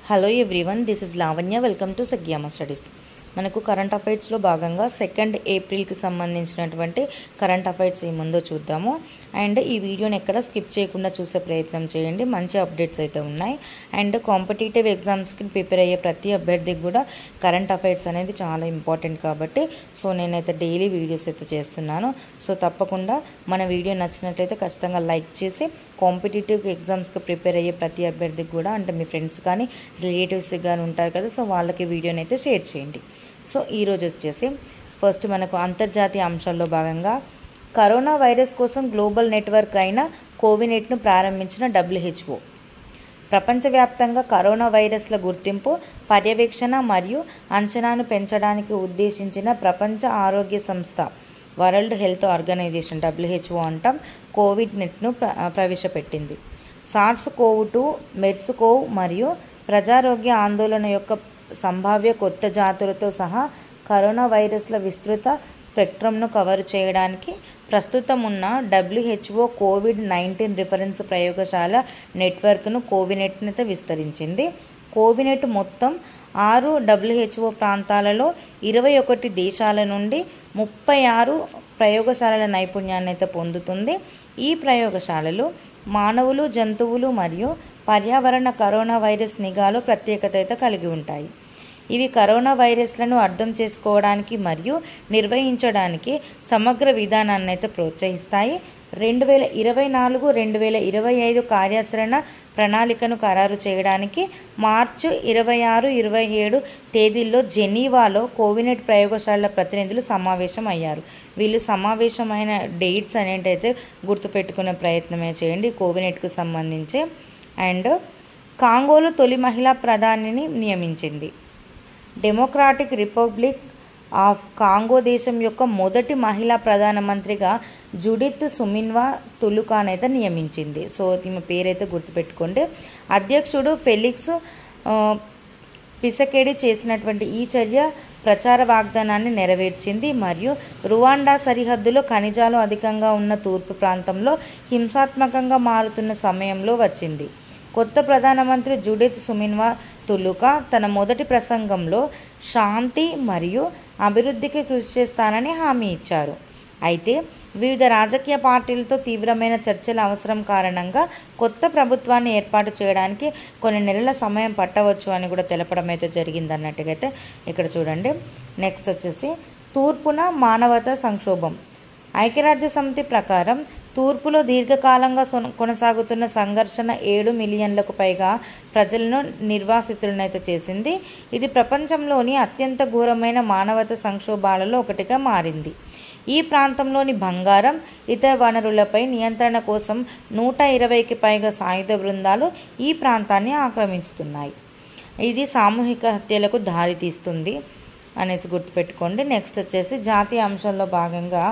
hello everyone this is Lavanya welcome to సగ్యామ studies మనకు current అఫైర్స్లో భాగంగా సెకండ్ ఏప్రిల్కి సంబంధించినటువంటి కరెంట్ అఫైర్స్ ఏముందో చూద్దాము అండ్ ఈ వీడియోని ఎక్కడ స్కిప్ చేయకుండా చూసే ప్రయత్నం చేయండి మంచి అప్డేట్స్ అయితే ఉన్నాయి అండ్ కాంపిటేటివ్ ఎగ్జామ్స్కి ప్రిపేర్ అయ్యే ప్రతి అభ్యర్థికి కూడా కరెంట్ అఫైర్స్ అనేది చాలా ఇంపార్టెంట్ కాబట్టి సో నేనైతే డైలీ వీడియోస్ అయితే చేస్తున్నాను సో తప్పకుండా మన వీడియో నచ్చినట్లయితే ఖచ్చితంగా లైక్ చేసి కాంపిటేటివ్ ఎగ్జామ్స్కి ప్రిపేర్ అయ్యే ప్రతి అభ్యర్థికి కూడా అంటే మీ ఫ్రెండ్స్ కానీ రిలేటివ్స్ కానీ ఉంటారు కదా సో వాళ్ళకి వీడియోని అయితే షేర్ చేయండి సో ఈరోజు వచ్చేసి ఫస్ట్ మనకు అంతర్జాతీయ అంశాల్లో భాగంగా కరోనా వైరస్ కోసం గ్లోబల్ నెట్వర్క్ అయిన కోవినెట్ను ప్రారంభించిన డబ్ల్యూహెచ్ఓ ప్రపంచవ్యాప్తంగా కరోనా వైరస్ల గుర్తింపు పర్యవేక్షణ మరియు అంచనాను పెంచడానికి ఉద్దేశించిన ప్రపంచ ఆరోగ్య సంస్థ వరల్డ్ హెల్త్ ఆర్గనైజేషన్ డబ్ల్యూహెచ్ఓ అంటాం కోవిడ్ నెట్ను ప్ర ప్రవేశపెట్టింది SARS CoV two MERS CoV మరియు ప్రజారోగ్య ఆందోళన యొక్క సంభావ్య కొత్త జాతులతో సహా కరోనా వైరస్ల విస్తృత స్పెక్ట్రమ్ను కవర్ చేయడానికి ప్రస్తుతం ఉన్న డబ్ల్యూహెచ్ఓ కోవిడ్ నైన్టీన్ రిఫరెన్స్ ప్రయోగశాల నెట్వర్క్ను కోవినెట్ను అయితే విస్తరించింది కోవినెట్ మొత్తం ఆరు డబ్ల్యూహెచ్ఓ ప్రాంతాలలో ఇరవై ఒకటి దేశాల నుండి ముప్పై ఆరు ప్రయోగశాలల నైపుణ్యాన్ని అయితే పొందుతుంది ఈ ప్రయోగశాలలు మానవులు జంతువులు మరియు పర్యావరణ కరోనా వైరస్ నిఘాలో ప్రత్యేకత అయితే కలిగి ఉంటాయి ఇవి కరోనా వైరస్లను అర్థం చేసుకోవడానికి మరియు నిర్వహించడానికి సమగ్ర విధానాన్ని అయితే ప్రోత్సహిస్తాయి రెండు వేల ఇరవై నాలుగు రెండు వేల ఇరవై ఐదు కార్యాచరణ ప్రణాళికను ఖరారు చేయడానికి మార్చి ఇరవై ఆరు ఇరవై ఏడు తేదీల్లో జెనీవాలో కోవినెట్ ప్రయోగశాలల ప్రతినిధులు సమావేశం అయ్యారు వీళ్ళు సమావేశమైన డేట్స్ అనేటైతే గుర్తుపెట్టుకునే ప్రయత్నమే చేయండి కోవినెట్కు సంబంధించి అండ్ కాంగోలో తొలి మహిళా ప్రధానిని నియమించింది డెమోక్రాటిక్ రిపబ్లిక్ ఆఫ్ కాంగో దేశం యొక్క మొదటి మహిళా ప్రధానమంత్రిగా జుడిత్ సుమిన్వా తులుకాన్ అయితే నియమించింది సో ఈమె పేరైతే గుర్తుపెట్టుకోండి అధ్యక్షుడు ఫెలిక్స్ ఆ, పిసకెడి చేసినటువంటి ఈ చర్య ప్రచార వాగ్దానాన్ని నెరవేర్చింది మరియు రువాండా సరిహద్దులో ఖనిజాలు అధికంగా ఉన్న తూర్పు ప్రాంతంలో హింసాత్మకంగా మారుతున్న సమయంలో వచ్చింది కొత్త ప్రధానమంత్రి జుడిత్ సుమిన్వా తులుకా తన మొదటి ప్రసంగంలో శాంతి మరియు అభివృద్ధికి కృషి చేస్తానని హామీ ఇచ్చారు అయితే వివిధ రాజకీయ పార్టీలతో తీవ్రమైన చర్చల అవసరం కారణంగా కొత్త ప్రభుత్వాన్ని ఏర్పాటు చేయడానికి కొన్ని నెలల సమయం పట్టవచ్చు అని కూడా తెలపడం అయితే జరిగింది అన్నట్టుగా అయితే ఇక్కడ చూడండి నెక్స్ట్ వచ్చేసి తూర్పున మానవతా సంక్షోభం ఐక్యరాజ్య సమితి ప్రకారం తూర్పులో దీర్ఘకాలంగా సొన- కొనసాగుతున్న సంఘర్షణ ఏడు మిలియన్లకు పైగా ప్రజలను నిర్వాసితులనైతే చేసింది ఇది ప్రపంచంలోని అత్యంత ఘోరమైన మానవత సంక్షోభాలలో ఒకటిగా మారింది ఈ ప్రాంతంలోని బంగారం ఇతర వనరులపై నియంత్రణ కోసం నూట ఇరవైకి పైగా సాయుధ బృందాలు ఈ ప్రాంతాన్ని ఆక్రమించుతున్నాయి ఇది సామూహిక హత్యలకు దారితీస్తుంది అనేది గుర్తుపెట్టుకోండి నెక్స్ట్ వచ్చేసి జాతీయ అంశంలో భాగంగా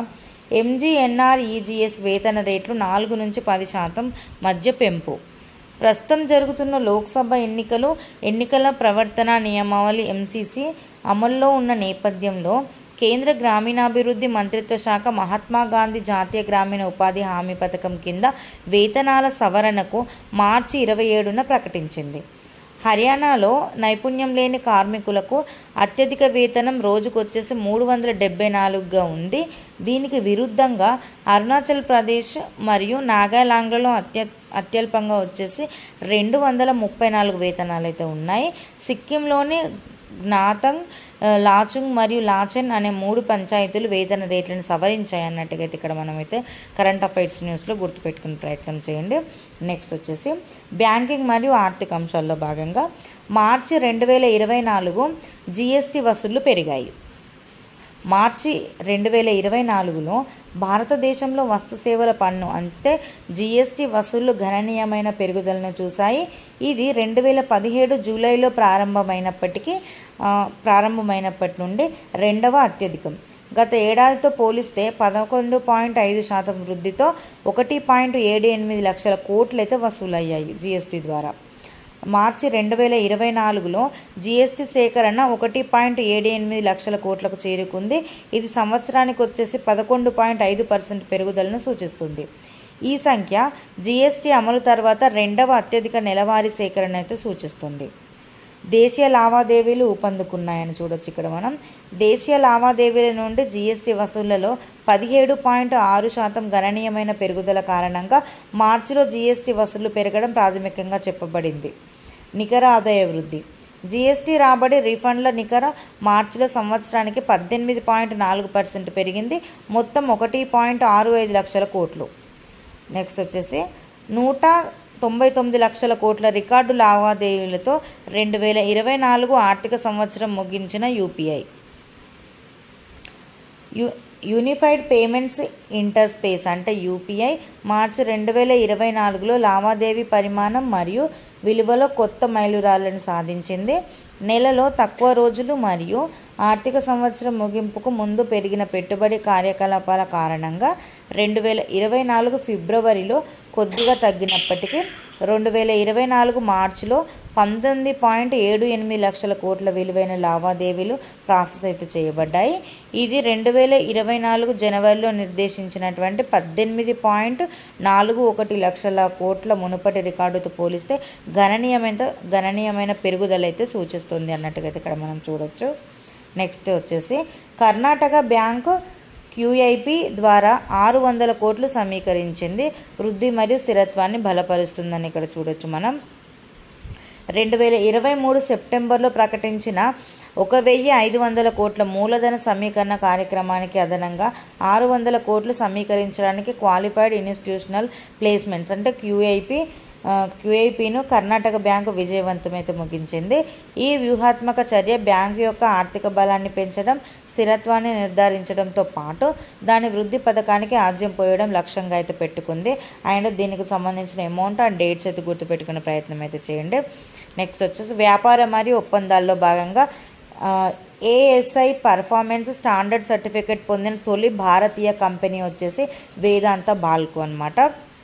ఎంజీఎన్ఆర్ఈజీఎస్ వేతన రేట్లు నాలుగు నుంచి పది శాతం మధ్య పెంపు ప్రస్తుతం జరుగుతున్న లోక్సభ ఎన్నికలు ఎన్నికల ప్రవర్తన నియమావళి ఎంసీసీ అమల్లో ఉన్న నేపథ్యంలో కేంద్ర గ్రామీణాభివృద్ధి మంత్రిత్వ శాఖ మహాత్మా గాంధీ జాతీయ గ్రామీణ ఉపాధి హామీ పథకం కింద వేతనాల సవరణకు మార్చి ఇరవై ఏడున ప్రకటించింది హర్యానాలో నైపుణ్యం లేని కార్మికులకు అత్యధిక వేతనం రోజుకు వచ్చేసి మూడు వందల డెబ్బై నాలుగుగా ఉంది దీనికి విరుద్ధంగా అరుణాచల్ ప్రదేశ్ మరియు నాగాలాండ్లలో అత్య అత్యల్పంగా వచ్చేసి రెండు వందల ముప్పై నాలుగు వేతనాలు అయితే ఉన్నాయి సిక్కింలోని జ్ఞాతంగ్ ఆ, లాచుంగ్ మరియు లాచెన్ అనే మూడు పంచాయతీలు వేతన రేట్లను సవరించాయి అన్నట్టుగా అయితే ఇక్కడ మనమైతే కరెంట్ అఫైర్స్ న్యూస్లో గుర్తుపెట్టుకునే ప్రయత్నం చేయండి నెక్స్ట్ వచ్చేసి బ్యాంకింగ్ మరియు ఆర్థిక అంశాల్లో భాగంగా మార్చి రెండు వేల ఇరవై నాలుగు జిఎస్టీ వసూళ్లు పెరిగాయి మార్చి రెండు వేల ఇరవై నాలుగులో భారతదేశంలో వస్తు సేవల పన్ను అంటే జిఎస్టీ వసూళ్లు గణనీయమైన పెరుగుదలను చూశాయి ఇది రెండు వేల పదిహేడు జూలైలో ప్రారంభమైనప్పటికీ ఆ, ప్రారంభమైనప్పటి నుండి రెండవ అత్యధికం గత ఏడాదితో పోలిస్తే పదకొండు పాయింట్ ఐదు శాతం వృద్ధితో ఒకటి పాయింట్ ఏడు ఎనిమిది లక్షల కోట్లయితే వసూలయ్యాయి జిఎస్టీ ద్వారా మార్చి రెండు వేల ఇరవై నాలుగులో జీఎస్టీ సేకరణ ఒకటి పాయింట్ ఏడు ఎనిమిది లక్షల కోట్లకు చేరుకుంది ఇది సంవత్సరానికి వచ్చేసి పదకొండు పాయింట్ ఐదు పర్సెంట్ పెరుగుదలను సూచిస్తుంది ఈ సంఖ్య జీఎస్టీ అమలు తర్వాత రెండవ అత్యధిక నెలవారీ సేకరణ అయితే సూచిస్తుంది దేశీయ లావాదేవీలు ఊపందుకున్నాయని చూడొచ్చు ఇక్కడ మనం దేశీయ లావాదేవీల నుండి జీఎస్టీ వసూళ్లలో పదిహేడు పాయింట్ ఆరు శాతం గణనీయమైన పెరుగుదల కారణంగా మార్చిలో జీఎస్టీ వసూళ్లు పెరగడం ప్రాథమికంగా చెప్పబడింది నికర ఆదాయ వృద్ధి జీఎస్టీ రాబడి రీఫండ్ల నికర మార్చిలో సంవత్సరానికి పద్దెనిమిది పాయింట్ నాలుగు పర్సెంట్ పెరిగింది మొత్తం ఒకటి పాయింట్ ఆరు ఐదు లక్షల కోట్లు నెక్స్ట్ వచ్చేసి నూట తొంభై తొమ్మిది లక్షల కోట్ల రికార్డు లావాదేవీలతో రెండు వేల ఇరవై నాలుగు ఆర్థిక సంవత్సరం ముగించిన UPI U unified payments interspace అంటే యూపీఐ మార్చి రెండు వేల ఇరవై నాలుగులో లావాదేవీ పరిమాణం మరియు విలువలో కొత్త మైలురాళ్లను సాధించింది నెలలో తక్కువ రోజులు మరియు ఆర్థిక సంవత్సరం ముగింపుకు ముందు పెరిగిన పెట్టుబడి కార్యకలాపాల కారణంగా రెండు వేల ఇరవై నాలుగు ఫిబ్రవరిలో కొద్దిగా తగ్గినప్పటికీ రెండు వేల ఇరవై నాలుగు మార్చిలో పంతొమ్మిది పాయింట్ ఏడు ఎనిమిది లక్షల కోట్ల విలువైన లావాదేవీలు ప్రాసెస్ అయితే చేయబడ్డాయి ఇది రెండు వేల ఇరవై నాలుగు జనవరిలో నిర్దేశించినటువంటి పద్దెనిమిది పాయింట్ నాలుగు ఒకటి లక్షల కోట్ల మునుపటి రికార్డుతో పోలిస్తే గణనీయమైన గణనీయమైన పెరుగుదల అయితే సూచిస్తుంది అన్నట్టుగా అయితే ఇక్కడ మనం చూడొచ్చు నెక్స్ట్ వచ్చేసి కర్ణాటక బ్యాంకు క్యూఐపి ద్వారా ఆరు వందల కోట్లు సమీకరించింది వృద్ధి మరియు స్థిరత్వాన్ని బలపరుస్తుందని ఇక్కడ చూడొచ్చు మనం రెండు వేల ఇరవై మూడు సెప్టెంబర్లో ప్రకటించిన ఒక వెయ్యి ఐదు వందల కోట్ల మూలధన సమీకరణ కార్యక్రమానికి అదనంగా ఆరు వందల కోట్లు సమీకరించడానికి క్వాలిఫైడ్ ఇన్స్టిట్యూషనల్ ప్లేస్మెంట్స్ అంటే క్యూఐపి క్యూఐపిను కర్ణాటక బ్యాంకు విజయవంతమైతే ముగించింది ఈ వ్యూహాత్మక చర్య బ్యాంకు యొక్క ఆర్థిక బలాన్ని పెంచడం స్థిరత్వాన్ని నిర్ధారించడంతో పాటు దాని వృద్ధి పథకానికి ఆజ్యం పోయడం లక్ష్యంగా అయితే పెట్టుకుంది అండ్ దీనికి సంబంధించిన అమౌంట్ అండ్ డేట్స్ అయితే గుర్తుపెట్టుకునే ప్రయత్నం అయితే చేయండి నెక్స్ట్ వచ్చేసి వ్యాపార మరియు ఒప్పందాల్లో భాగంగా ఏఎస్ఐ పర్ఫార్మెన్స్ స్టాండర్డ్ సర్టిఫికేట్ పొందిన తొలి భారతీయ కంపెనీ వచ్చేసి వేదాంత బాల్కు అనమాట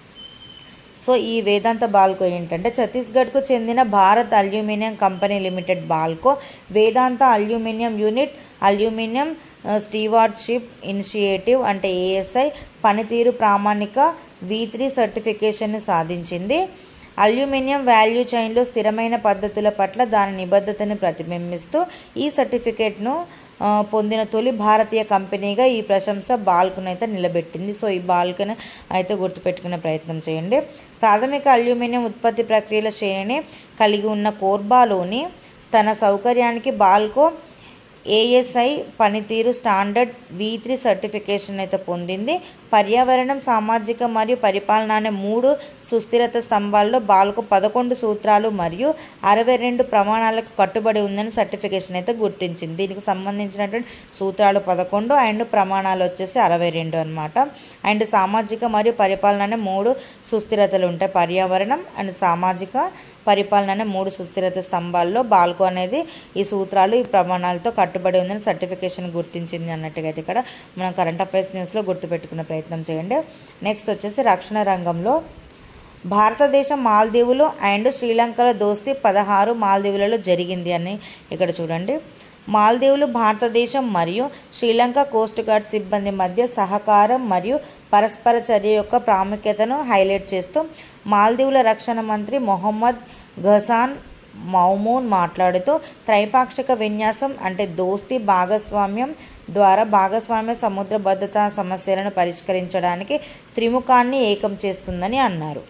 సో ఈ వేదాంత బాల్కో ఏంటంటే ఛత్తీస్గఢ్కు చెందిన Bharat aluminium company limited Balco Vedanta aluminium unit aluminium stewardship initiative అంటే ఏఎస్ఐ పనితీరు ప్రామాణిక వి త్రీ సర్టిఫికేషన్ను సాధించింది అల్యూమినియం వాల్యూ చైన్లో స్థిరమైన పద్ధతుల పట్ల దాని నిబద్ధతను ప్రతిబింబిస్తూ ఈ సర్టిఫికేట్ను ఆ, పొందిన తొలి భారతీయ కంపెనీగా ఈ ప్రశంస బాల్కును అయితే నిలబెట్టింది సో ఈ బాల్కును అయితే గుర్తుపెట్టుకునే ప్రయత్నం చేయండి ప్రాథమిక అల్యూమినియం ఉత్పత్తి ప్రక్రియల శ్రేణిని కలిగి ఉన్న కోర్బాలోని తన సౌకర్యానికి బాల్కో ఏఎస్ఐ పనితీరు స్టాండర్డ్ వి త్రీ సర్టిఫికేషన్ అయితే పొందింది పర్యావరణం సామాజిక మరియు పరిపాలన అనే మూడు సుస్థిరత స్తంభాల్లో బాల్కు పదకొండు సూత్రాలు మరియు అరవై రెండు ప్రమాణాలకు కట్టుబడి ఉందని సర్టిఫికేషన్ అయితే గుర్తించింది దీనికి సంబంధించినటువంటి సూత్రాలు పదకొండు అండ్ ప్రమాణాలు వచ్చేసి అరవై రెండు అనమాట అండ్ సామాజిక మరియు పరిపాలన అనే మూడు సుస్థిరతలు ఉంటాయి పర్యావరణం అండ్ సామాజిక పరిపాలన అనే మూడు సుస్థిరత స్తంభాల్లో బాల్కో అనేది ఈ సూత్రాలు ఈ ప్రమాణాలతో కట్టుబడి ఉందని సర్టిఫికేషన్ గుర్తించింది అన్నట్టుగా అయితే ఇక్కడ మనం కరెంట్ అఫైర్స్ న్యూస్లో గుర్తుపెట్టుకునే ప్రయత్నం చేయండి నెక్స్ట్ వచ్చేసి రక్షణ రంగంలో భారతదేశం మాల్దీవులు అండ్ శ్రీలంకల దోస్తీ పదహారు మాల్దీవులలో జరిగింది అని ఇక్కడ చూడండి మాల్దీవులు భారతదేశం మరియు శ్రీలంక కోస్ట్ గార్డ్ సిబ్బంది మధ్య సహకారం మరియు పరస్పర చర్య యొక్క ప్రాముఖ్యతను హైలైట్ చేస్తూ మాల్దీవుల రక్షణ మంత్రి మొహమ్మద్ ఘసాన్ మౌమూన్ మాట్లాడుతూ త్రైపాక్షిక విన్యాసం అంటే దోస్తీ భాగస్వామ్యం ద్వారా భాగస్వామ్య సముద్ర భద్రతా సమస్యలను పరిష్కరించడానికి త్రిముఖాన్ని ఏకం చేస్తుందని అన్నారు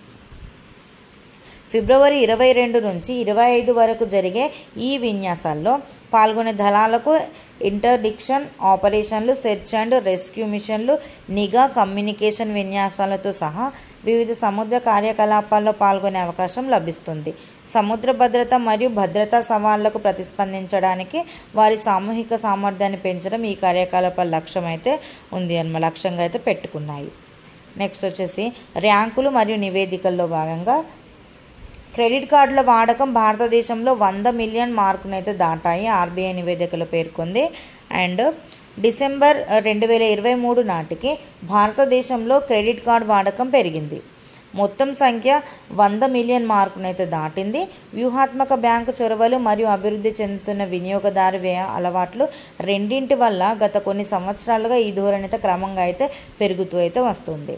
ఫిబ్రవరి ఇరవై రెండు నుంచి ఇరవై ఐదు వరకు జరిగే ఈ విన్యాసాల్లో పాల్గొనే దళాలకు ఇంటర్డిక్షన్ ఆపరేషన్లు సెర్చ్ అండ్ రెస్క్యూ మిషన్లు నిఘా కమ్యూనికేషన్ విన్యాసాలతో సహా వివిధ సముద్ర కార్యకలాపాల్లో పాల్గొనే అవకాశం లభిస్తుంది సముద్ర భద్రత మరియు భద్రతా సవాళ్లకు ప్రతిస్పందించడానికి వారి సామూహిక సామర్థ్యాన్ని పెంచడం ఈ కార్యకలాపాల లక్ష్యం అయితే ఉంది అన్నమాట లక్ష్యంగా అయితే పెట్టుకున్నాయి నెక్స్ట్ వచ్చేసి ర్యాంకులు మరియు నివేదికల్లో భాగంగా క్రెడిట్ కార్డుల వాడకం భారతదేశంలో వంద మిలియన్ మార్కునైతే దాటాయి ఆర్బీఐ నివేదికలో పేర్కొంది అండ్ డిసెంబర్ రెండు వేల ఇరవై మూడు నాటికి భారతదేశంలో క్రెడిట్ కార్డ్ వాడకం పెరిగింది మొత్తం సంఖ్య వంద మిలియన్ మార్కునైతే దాటింది వ్యూహాత్మక బ్యాంకు చొరవలు మరియు అభివృద్ధి చెందుతున్న వినియోగదారు వ్యయ అలవాట్లు రెండింటి వల్ల గత కొన్ని సంవత్సరాలుగా ఈ ధోరణి అయితే క్రమంగా అయితే పెరుగుతూ అయితే వస్తుంది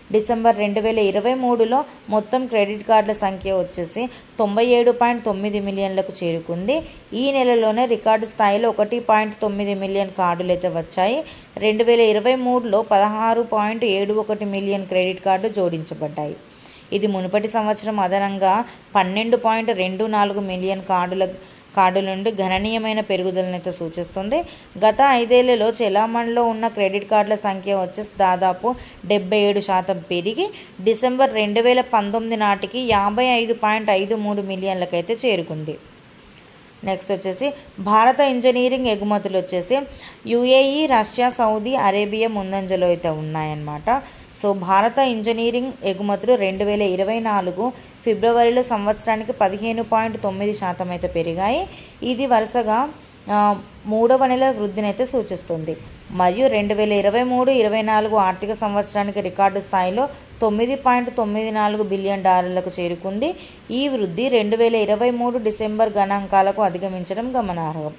డిసెంబర్ రెండు వేల ఇరవై మూడులో మొత్తం క్రెడిట్ కార్డుల సంఖ్య వచ్చేసి తొంభై ఏడు పాయింట్ తొమ్మిది మిలియన్లకు చేరుకుంది ఈ నెలలోనే రికార్డు స్థాయిలో ఒకటి పాయింట్ తొమ్మిది మిలియన్ కార్డులు అయితే వచ్చాయి రెండు వేల ఇరవై మూడులో పదహారు పాయింట్ ఏడు ఒకటి మిలియన్ క్రెడిట్ కార్డు జోడించబడ్డాయి ఇది మునుపటి సంవత్సరం అదనంగా పన్నెండు పాయింట్ రెండు నాలుగు మిలియన్ కార్డుల కార్డుల నుండి గణనీయమైన పెరుగుదలనైతే సూచిస్తుంది గత ఐదేళ్లలో చెలామణిలో ఉన్న క్రెడిట్ కార్డుల సంఖ్య వచ్చేసి దాదాపు డెబ్బై ఏడు శాతం పెరిగి డిసెంబర్ రెండు వేల పంతొమ్మిది నాటికి యాభై ఐదు పాయింట్ ఐదు మూడు మిలియన్లకైతే చేరుకుంది నెక్స్ట్ వచ్చేసి భారత ఇంజనీరింగ్ ఎగుమతులు వచ్చేసి యుఏఈ రష్యా సౌదీ అరేబియా ముందంజలో అయితే ఉన్నాయన్నమాట సో భారత ఇంజనీరింగ్ ఎగుమతులు రెండు వేల ఇరవై నాలుగు ఫిబ్రవరిలో సంవత్సరానికి పదిహేను పాయింట్ తొమ్మిది శాతం అయితే పెరిగాయి ఇది వరుసగా ఆ, మూడవ నెల వృద్ధినైతే సూచిస్తుంది మరియు రెండు వేల ఇరవై మూడు ఇరవై నాలుగు ఆర్థిక సంవత్సరానికి రికార్డు స్థాయిలో తొమ్మిది పాయింట్ తొమ్మిది నాలుగు బిలియన్ డాలర్లకు చేరుకుంది ఈ వృద్ధి రెండు వేల ఇరవై మూడు డిసెంబర్ గణాంకాలకు అధిగమించడం గమనార్హం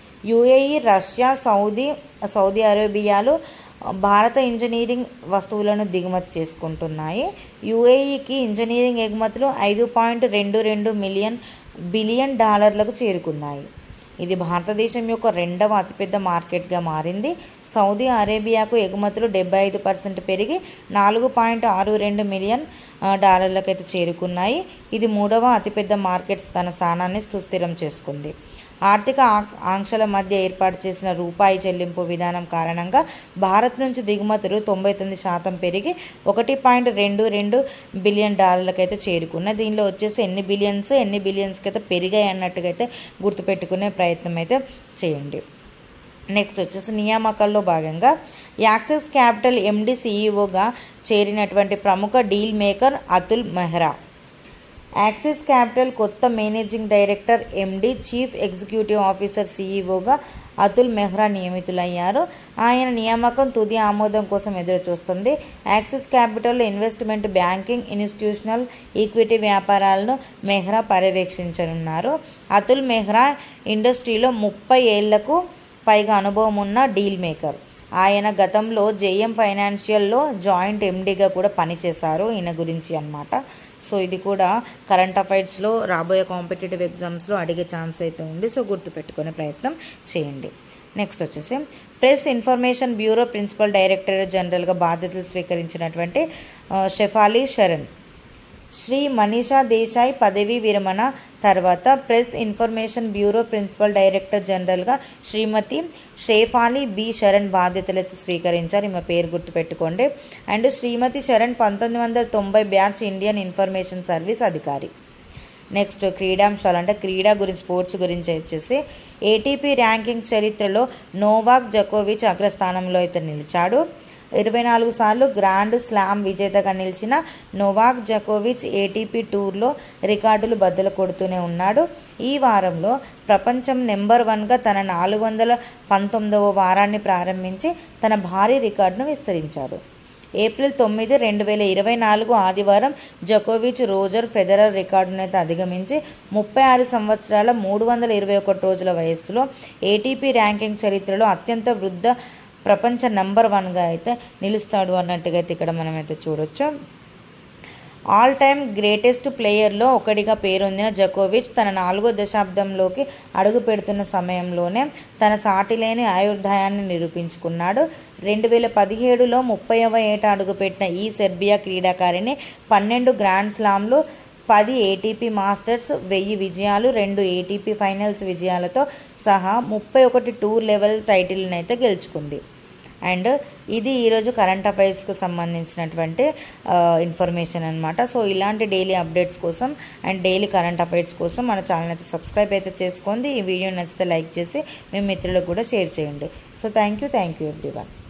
యుఏఈ రష్యా సౌదీ సౌదీ అరేబియాలు భారత ఇంజనీరింగ్ వస్తువులను దిగుమతి చేసుకుంటున్నాయి యుఏఈకి ఇంజనీరింగ్ ఎగుమతులు ఐదు పాయింట్ రెండు రెండు మిలియన్ బిలియన్ డాలర్లకు చేరుకున్నాయి ఇది భారతదేశం యొక్క రెండవ అతిపెద్ద మార్కెట్గా మారింది సౌదీ అరేబియాకు ఎగుమతులు డెబ్బై ఐదు పర్సెంట్ పెరిగి నాలుగు పాయింట్ ఆరు రెండు మిలియన్ ఆ, డాలర్లకైతే చేరుకున్నాయి ఇది మూడవ అతిపెద్ద మార్కెట్ తన స్థానాన్ని సుస్థిరం చేసుకుంది ఆర్థిక ఆ- ఆంక్షల మధ్య ఏర్పాటు చేసిన రూపాయి చెల్లింపు విధానం కారణంగా భారత్ నుంచి దిగుమతులు తొంభై తొమ్మిది శాతం పెరిగి ఒకటి పాయింట్ రెండు రెండు బిలియన్ డాలర్లకైతే చేరుకున్నాయి దీనిలో వచ్చేసి ఎన్ని బిలియన్స్ ఎన్ని బిలియన్స్కి అయితే పెరిగాయి అన్నట్టుగా అయితే గుర్తుపెట్టుకునే ప్రయత్నం అయితే చేయండి నెక్స్ట్ వచ్చేసి నియామకాల్లో భాగంగా యాక్సిస్ క్యాపిటల్ ఎండి సీఈఓగా చేరినటువంటి ప్రముఖ deal maker Atul Mehra Axis capital కొత్త managing director MD chief executive officer సీఈఓగా అతుల్ మెహ్రా నియమితులయ్యారు ఆయన నియామకం తుది ఆమోదం కోసం ఎదురు చూస్తుంది Axis capital investment banking institutional equity వ్యాపారాలను మెహ్రా పర్యవేక్షించనున్నారు అతుల్ మెహ్రా ఇండస్ట్రీలో ముప్పై ఏళ్లకు పైగా అనుభవం ఉన్న డీల్ మేకర్ ఆయన గతంలో జేఎం ఫైనాన్షియల్లో జాయింట్ ఎండీగా కూడా పనిచేశారు ఈయన గురించి అన్నమాట సో ఇది కూడా కరెంట్ అఫైర్స్లో రాబోయే కాంపిటేటివ్ ఎగ్జామ్స్లో అడిగే ఛాన్స్ అయితే ఉంది సో గుర్తుపెట్టుకునే ప్రయత్నం చేయండి నెక్స్ట్ వచ్చేసి press information bureau principal director జనరల్గా బాధ్యతలు స్వీకరించినటువంటి ఆ, షెఫాలి శరణ్ శ్రీ మనీషా దేశాయ్ పదవీ విరమణ తర్వాత press information bureau principal director జనరల్గా శ్రీమతి షేఫాలి బి శరణ్ బాధ్యతలైతే స్వీకరించారు ఈమె పేరు గుర్తుపెట్టుకోండి అండ్ శ్రీమతి శరణ్ పంతొమ్మిది వందల తొంభై బ్యాచ్ ఇండియన్ ఇన్ఫర్మేషన్ సర్వీస్ అధికారి నెక్స్ట్ క్రీడాంశాలు అంటే క్రీడా గురించి స్పోర్ట్స్ గురించి వచ్చేసి ఏటీపీ ర్యాంకింగ్స్ చరిత్రలో నోవాక్ జకోవిచ్ అగ్రస్థానంలో అయితే నిలిచాడు ఇరవై నాలుగు సార్లు గ్రాండ్ స్లామ్ విజేతగా నిలిచిన నోవాక్ జకోవిచ్ ఏటీపీ టూర్లో రికార్డులు బద్దలు కొడుతూనే ఉన్నాడు ఈ వారంలో ప్రపంచం నెంబర్ వన్గా తన నాలుగు వందల పంతొమ్మిదవ వారాన్ని ప్రారంభించి తన భారీ రికార్డును విస్తరించాడు ఏప్రిల్ తొమ్మిది రెండు వేల ఇరవై నాలుగు ఆదివారం జకోవిచ్ రోజర్ ఫెదరర్ రికార్డునైతే అధిగమించి ముప్పై ఆరు సంవత్సరాల మూడు వందల ఇరవై ఒకటి రోజుల వయస్సులో ఏటీపీ ర్యాంకింగ్ చరిత్రలో అత్యంత వృద్ధ ప్రపంచ నంబర్ వన్గా అయితే నిలుస్తాడు అన్నట్టుగా అయితే ఇక్కడ మనమైతే చూడొచ్చు ఆల్ టైమ్ గ్రేటెస్ట్ ప్లేయర్లో ఒకటిగా పేరొందిన జకోవిచ్ తన నాలుగో దశాబ్దంలోకి అడుగు పెడుతున్న సమయంలోనే తన సాటిలేని ఆయుర్దాయాన్ని నిరూపించుకున్నాడు రెండు వేల పదిహేడులో ముప్పైవ ఏట అడుగుపెట్టిన ఈ సెర్బియా క్రీడాకారిణి పన్నెండు గ్రాండ్ స్లామ్లు పది ఏటీపీ మాస్టర్స్ వెయ్యి విజయాలు రెండు ఏటీపీ ఫైనల్స్ విజయాలతో సహా ముప్పై ఒకటి టూర్ లెవెల్ టైటిల్ని అయితే గెలుచుకుంది అండ్ ఇది ఈరోజు కరెంట్ అఫైర్స్కి సంబంధించినటువంటి ఇన్ఫర్మేషన్ అనమాట సో ఇలాంటి డైలీ అప్డేట్స్ కోసం అండ్ డైలీ కరెంట్ అఫైర్స్ కోసం మన ఛానల్ అయితే సబ్స్క్రైబ్ అయితే చేసుకోండి ఈ వీడియో నచ్చితే లైక్ చేసి మీ మిత్రులకు కూడా షేర్ చేయండి so thank you thank you everyone